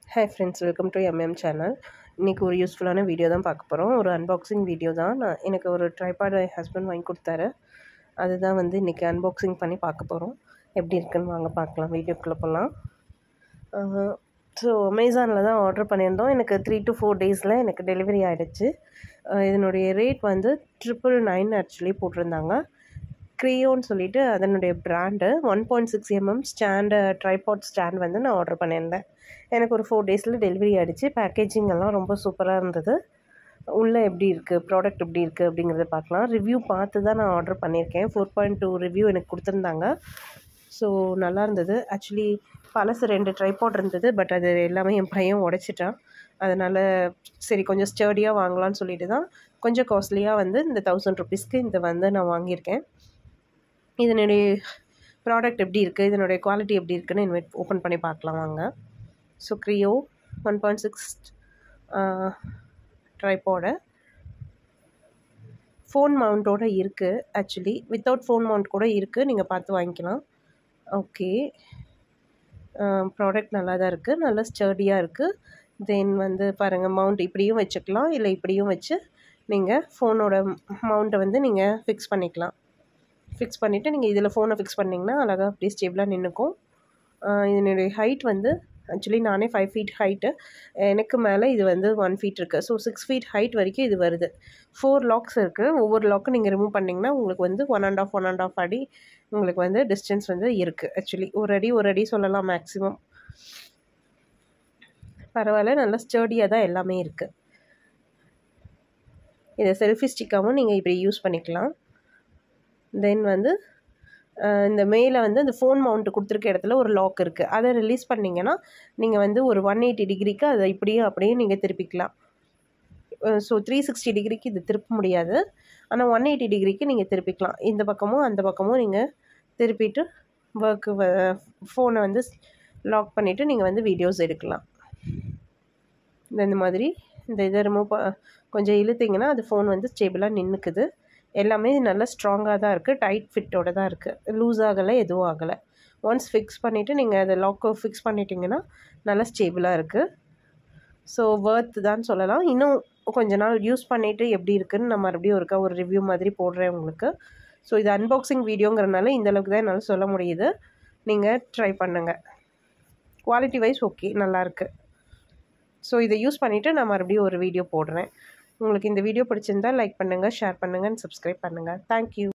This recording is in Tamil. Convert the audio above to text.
hi friends welcome to M M channel இன்றைக்கி ஒரு யூஸ்ஃபுல்லான வீடியோ தான் பார்க்க போகிறோம் ஒரு அன்பாக்சிங் வீடியோ தான் நான் எனக்கு ஒரு ட்ரைபாடு என் ஹஸ்பண்ட் வாங்கி கொடுத்தாரு அதுதான் வந்து இன்றைக்கி அன்பாக்சிங் பண்ணி பார்க்க போகிறோம் எப்படி இருக்குன்னு வாங்க பார்க்கலாம் வீடியோக்குள்ளே போகலாம் ஸோ அமேசானில் தான் ஆர்டர் பண்ணியிருந்தோம் எனக்கு த்ரீ டு ஃபோர் டேஸில் எனக்கு டெலிவரி ஆகிடுச்சு இதனுடைய ரேட் வந்து ட்ரிபிள் நைன் ஆக்சுவலி போட்டிருந்தாங்க க்ரியோன்னு சொல்லிட்டு அதனுடைய brand one point six MM stand tripod stand வந்து நான் ஆர்டர் பண்ணியிருந்தேன் எனக்கு ஒரு ஃபோர் டேஸில் டெலிவரி ஆகிடுச்சு பேக்கேஜிங் எல்லாம் ரொம்ப சூப்பராக இருந்தது உள்ளே எப்படி இருக்குது ப்ராடக்ட் எப்படி இருக்குது அப்படிங்கிறத பார்க்கலாம் ரிவ்யூ பார்த்து தான் நான் ஆர்டர் பண்ணியிருக்கேன் ஃபோர் பாயிண்ட் டூ ரிவ்யூ எனக்கு கொடுத்துருந்தாங்க ஸோ நல்லா இருந்தது ஆக்சுவலி பழசு ரெண்டு ட்ரைபாட் இருந்தது பட் அது எல்லாமே என் பையன் உடைச்சிட்டான் அதனால் சரி கொஞ்சம் ஸ்டர்டியாக வாங்கலாம்னு சொல்லிட்டு தான் கொஞ்சம் காஸ்ட்லியாக வந்து இந்த தௌசண்ட் ருபீஸ்க்கு இந்த வந்து நான் வாங்கியிருக்கேன் இதனுடைய ப்ராடக்ட் எப்படி இருக்குது இதனுடைய குவாலிட்டி எப்படி இருக்குன்னு இனிமேட் ஓப்பன் பண்ணி பார்க்கலாம் வாங்க so Kreo one point six ட்ரைப்போட ஃபோன் மவுண்ட்டோடு இருக்குது ஆக்சுவலி வித்தவுட் ஃபோன் மவுண்ட் கூட இருக்குது நீங்கள் பார்த்து வாங்கிக்கலாம் ஓகே ப்ராடக்ட் நல்லா தான் இருக்குது நல்லா ஸ்டர்டியாக இருக்குது தென் வந்து பாருங்கள் மவுண்ட் இப்படியும் வச்சுக்கலாம் இல்லை இப்படியும் வச்சு நீங்கள் ஃபோனோட மவுண்ட்டை வந்து நீங்கள் ஃபிக்ஸ் பண்ணிக்கலாம் ஃபிக்ஸ் பண்ணிவிட்டு நீங்கள் இதில் ஃபோனை ஃபிக்ஸ் பண்ணிங்கன்னா அழகாக அப்படியே ஸ்டேபிளாக நின்றுக்கும் இதனுடைய ஹைட் வந்து ஆக்சுவலி நானே ஃபைவ் ஃபீட் ஹைட்டு எனக்கு மேலே இது வந்து ஒன் ஃபீட் இருக்குது ஸோ சிக்ஸ் ஃபீட் ஹைட் வரைக்கும் இது வருது ஃபோர் லாக்ஸ் இருக்குது ஒவ்வொரு லாக்கும் நீங்கள் ரிமூவ் பண்ணிங்கன்னா உங்களுக்கு வந்து one and half one and half அடி உங்களுக்கு வந்து டிஸ்டன்ஸ் வந்து இருக்குது ஆக்சுவலி ஒரு அடி ஒரு அடி சொல்லலாம் மேக்ஸிமம் பரவாயில்ல நல்லா ஸ்டர்டியாக தான் எல்லாமே இருக்குது இதை செல்ஃபி ஸ்டிக்காகவும் நீங்கள் இப்படி யூஸ் பண்ணிக்கலாம் தென் வந்து இந்த மேலே வந்து இந்த ஃபோன் மவுண்ட் கொடுத்துருக்க இடத்துல ஒரு லாக் இருக்குது அதை ரிலீஸ் பண்ணிங்கன்னா நீங்கள் வந்து ஒரு ஒன் எயிட்டி டிகிரிக்கு அதை இப்படியே அப்படியே நீங்கள் திருப்பிக்கலாம் ஸோ த்ரீ சிக்ஸ்டி டிகிரிக்கு இது திருப்ப முடியாது ஆனால் ஒன் எயிட்டி டிகிரிக்கு நீங்கள் திருப்பிக்கலாம் இந்த பக்கமும் அந்த பக்கமும் நீங்கள் திருப்பிட்டு ஒர்க்கு ஃபோனை வந்து லாக் பண்ணிவிட்டு நீங்கள் வந்து வீடியோஸ் எடுக்கலாம் இந்த இந்த மாதிரி இந்த இதை ரிமூவ் கொஞ்சம் இழுத்திங்கன்னா அது ஃபோன் வந்து ஸ்டேபிளாக நின்றுக்குது எல்லாமே நல்லா ஸ்ட்ராங்காக தான் இருக்குது டைட் ஃபிட்டோட தான் இருக்குது லூஸ் ஆகலை எதுவும் ஆகலை ஒன்ஸ் ஃபிக்ஸ் பண்ணிவிட்டு நீங்கள் அதை லாக்கை ஃபிக்ஸ் பண்ணிட்டீங்கன்னா நல்லா ஸ்டேபிளாக இருக்குது ஸோ ஒர்த் தான் சொல்லலாம் இன்னும் கொஞ்ச நாள் யூஸ் பண்ணிவிட்டு எப்படி இருக்குதுன்னு நான் மறுபடியும் ஒருக்கா ஒரு ரிவ்யூ மாதிரி போடுறேன் உங்களுக்கு ஸோ இது அன்பாக்சிங் வீடியோங்கிறனால இந்தளவுக்கு தான் என்னால் சொல்ல முடியுது நீங்கள் ட்ரை பண்ணுங்கள் குவாலிட்டி வைஸ் ஓகே நல்லாயிருக்கு ஸோ இதை யூஸ் பண்ணிவிட்டு நான் மறுபடியும் ஒரு வீடியோ போடுறேன் உங்களுக்கு இந்த வீடியோ பிடிச்சிருந்தால் லைக் பண்ணுங்கள் ஷேர் பண்ணுங்கள் அண்ட் சப்ஸ்கிரைப் பண்ணுங்கள் தேங்க்யூ